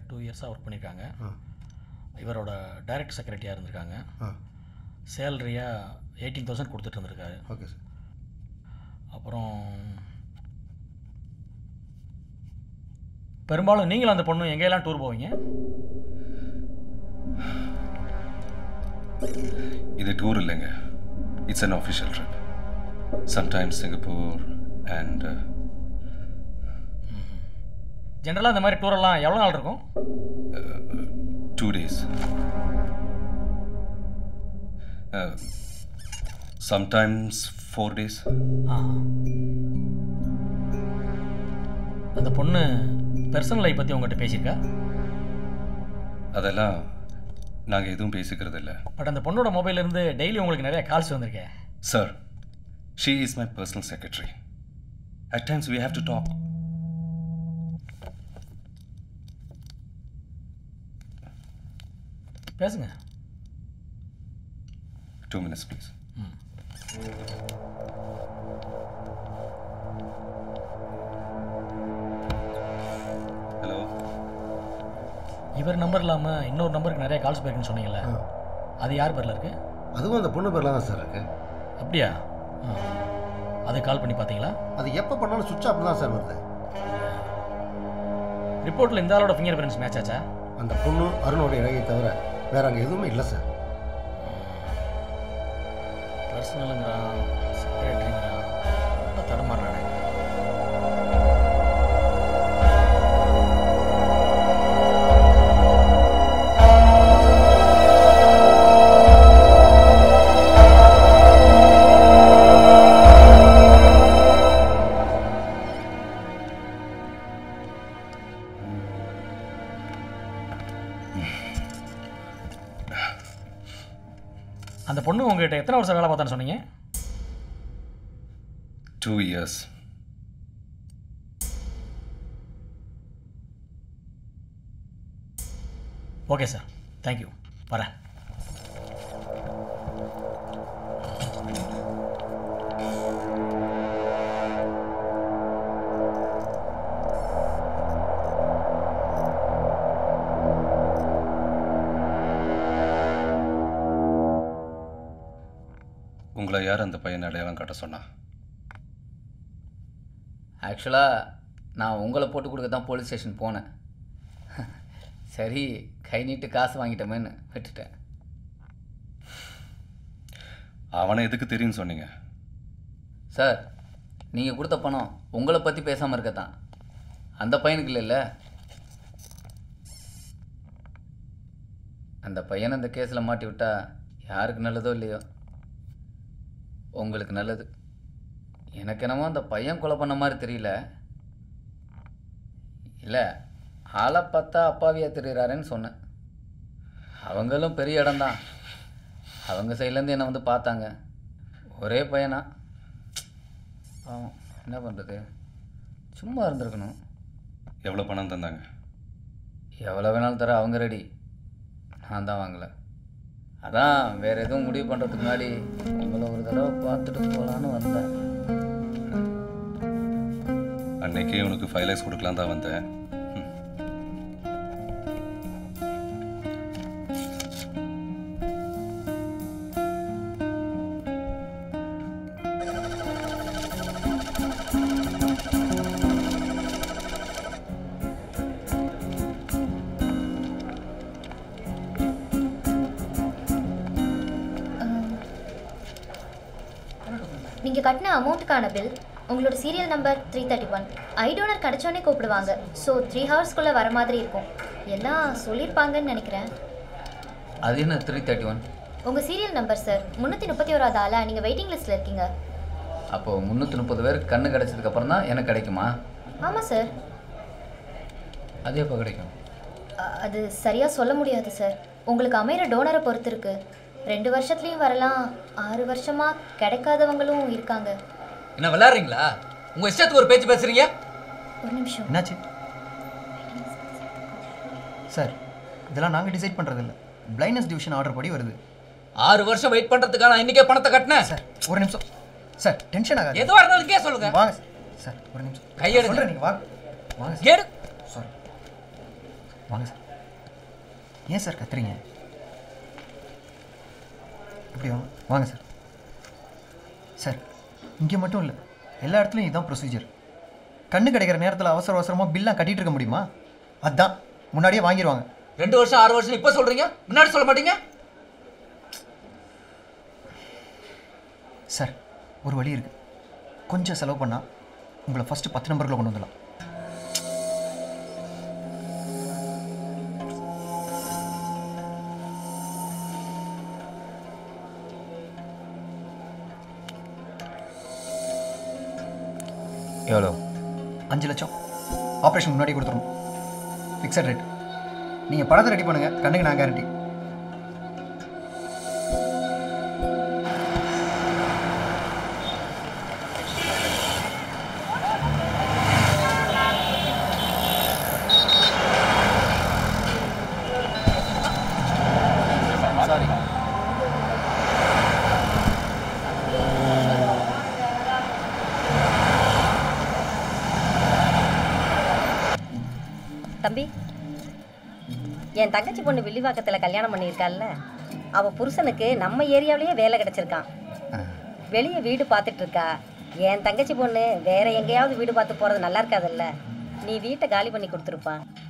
Two இயர்ஸாக work பண்ணியிருக்காங்க ஆ இவரோட டைரக்ட் செக்ரட்டரியாக இருந்திருக்காங்க ஆ சேலரியாக எயிட்டீன் தௌசண்ட் கொடுத்துட்டு இருந்திருக்காரு ஓகே சார் அப்புறம் பெரும்பாலும் நீங்களும் அந்த பொண்ணு எங்கெல்லாம் டூர் போவீங்க இது டூர் இல்லைங்க it's unofficial trip sometimes Singapore and ஜென்ரலாக இந்த மாதிரி டூரெல்லாம் எவ்வளோ நாள் இருக்கும் two days sometimes four days ஆ அந்த பொண்ணு பர்சனல் லைஃப் பற்றி உங்கள்கிட்ட பேசியிருக்கா அதெல்லாம் நாங்கள் எதுவும் பேசிக்கிறது இல்லை பட் அந்த பொண்ணோட mobile ல இருந்து டெய்லி உங்களுக்கு நிறைய கால்ஸ் வந்திருக்கேன் sir she is my personal secretary at times we have to talk பேசுங்க டூ மினிட்ஸ் ப்ளீஸ் ஹலோ இவர் நம்பர் இல்லாமல் இன்னொரு நம்பருக்கு நிறைய கால்ஸ் போயிருக்குன்னு சொன்னீங்கல்ல ஆ அது யார் பேரில் இருக்கு அதுவும் அந்த பொண்ணு பேரில் தான் சார் இருக்கு அப்படியா ஆ. அது கால் பண்ணி பார்த்தீங்களா அது எப்போ பண்ணாலும் சுவிட்ச் ஆஃப் தான் சார் வருது ரிப்போர்ட்டில் இந்த ஆளோட ஃபிங்கர் பிரிண்ட்ஸ் மேட்ச் ஆச்சா அந்த பொண்ணு அருணோட இடையை தவிர வேற அங்கே எதுவுமே இல்லை சார் பர்சனலுங்கிறான் செக்ரட்டரிங்கிறான் ரொம்ப தடமாறானே அந்த பொண்ணு உங்ககிட்ட எத்தனை வருஷம் வேலை பார்த்தான்னு சொன்னீங்க two years okay sir thank you வரேன் உங்களை யார் அந்த பையனை அடையாளம் காட்ட சொன்னா ஆக்சுவலாக நான் உங்களை போட்டு கொடுக்க தான் போலீஸ் ஸ்டேஷன் போனேன் சரி கை நீட்டு காசு வாங்கிட்டோமேன்னு விட்டுட்டேன் அவனை எதுக்கு தெரியும்னு சொன்னீங்க சார் நீங்கள் கொடுத்த பணம் உங்களை பற்றி பேசாமல் இருக்கத்தான் அந்த பையனுக்கு இல்லைல்ல அந்த பையனை இந்த கேஸில் மாட்டி விட்டா யாருக்கு நல்லதோ இல்லையோ உங்களுக்கு நல்லது எனக்கு என்னமோ அந்த பையன் கொலை பண்ண மாதிரி தெரியல இல்லை ஆளை பார்த்தா அப்பாவியாக தெரியுறாருன்னு சொன்னேன் அவங்களும் பெரிய இடம்தான் அவங்க சைட்லேருந்து என்னை வந்து பார்த்தாங்க ஒரே பையனா பாவம் என்ன பண்ணுறது சும்மா இருந்திருக்கணும் எவ்வளோ பணம் தந்தாங்க எவ்வளோ வேணாலும் தர அவங்க ரெடி நான் தான் வாங்கலை அதான் வேறு எதுவும் முடிவு பண்ணுறதுக்கு முன்னாடி உங்களை ஒரு தடவை பார்த்துட்டு போகலான்னு வந்தேன் அன்னைக்கே உனக்கு ஃபைவ் லேக்ஸ் கொடுக்கலாம் தான் வந்தேன் ம். நீங்கள் கட்டின அமௌண்ட்டுக்கான பில் உங்களோட serial number three thirty one eye donor கிடச்சோன்னே கூப்பிடுவாங்க ஸோ த்ரீ ஹவர்ஸ்க்குள்ளே வர மாதிரி இருக்கும் எல்லாம் சொல்லியிருப்பாங்கன்னு நினைக்கிறேன் அது என்ன த்ரீ தேர்ட்டி ஒன் உங்கள் சீரியல் நம்பர் சார் முந்நூற்றி முப்பத்தி ஓராவது ஆளா நீங்கள் வெயிட்டிங் லிஸ்ட்டில் இருக்கீங்க அப்போது முந்நூற்றி முப்பது பேருக்கு கண்ணு கிடச்சதுக்கப்புறம் தான் எனக்கு கிடைக்குமா ஆமாம் சார் அது எப்போ கிடைக்கும் அ- அது சரியாக சொல்ல முடியாது சார் உங்களுக்கு அமைகிற டோனரை பொறுத்து இருக்கு ரெண்டு வருஷத்துலேயும் வரலாம் ஆறு வருஷமாக கிடைக்காதவங்களும் இருக்காங்க என்ன விளையாடுறீங்களா உங்கள் இஷ்டத்துக்கு ஒரு பேச்சு பேசுகிறீங்க ஒரு நிமிஷம் என்னாச்சு சார் இதெல்லாம் நாங்கள் டிசைட் பண்ணுறதில்ல பிளைண்ட்னஸ் டிவிஷன் ஆர்டர் படி வருது ஆறு வருஷம் வெயிட் பண்ணுறதுக்காக நான் இன்றைக்கே பணத்தை கட்டினேன் சார் ஒரு நிமிஷம் சார் டென்ஷன் ஆகாது எதுவாக இருந்தாலும் கே சொல்லுங்க வாங்க சார் ஒரு நிமிஷம் கையெடுங்க. சொல்கிறேன் நீங்கள் வாங்க வாங்க கேடு சாரி வாங்க சார் ஏன் சார் கத்துறீங்க இப்படி வாங்க வாங்க சார் சார் இங்கே மட்டும் இல்லை எல்லா இடத்துலையும் இதுதான் ப்ரொசீஜர் கண்ணு கிடைக்கிற நேரத்தில் அவசர அவசரமாக பில்லாம் கட்டிட்டு இருக்க முடியுமா அதான் முன்னாடியே வாங்கிடுவாங்க ரெண்டு வருஷம் ஆறு வருஷம் இப்போ சொல்கிறீங்க முன்னாடி சொல்ல மாட்டீங்க சார் ஒரு வழி இருக்குது கொஞ்சம் செலவு பண்ணால் உங்களை ஃபஸ்ட்டு பத்து நம்பரில் கொண்டு வந்துடலாம் எவ்வளோ அஞ்சு லட்சம் ஆப்ரேஷன் முன்னாடி கொடுத்துருணும் ஃபிக்ஸட் ரேட் நீங்கள் பணத்தை ரெடி பண்ணுங்கள் கண்ணுக்கு நான் கேரண்டி சாரி தம்பி என் தங்கச்சி பொண்ணு வில்லிவாக்கத்தில் கல்யாணம் பண்ணியிருக்காள்ல அவள் புருஷனுக்கு நம்ம ஏரியாவிலேயே வேலை கிடச்சிருக்கான் வெளியே வீடு பார்த்துட்டு இருக்கா என் தங்கச்சி பொண்ணு வேற எங்கேயாவது வீடு பார்த்து போகிறது நல்லா இருக்காதுல்ல நீ வீட்டை காலி பண்ணி கொடுத்துருப்பா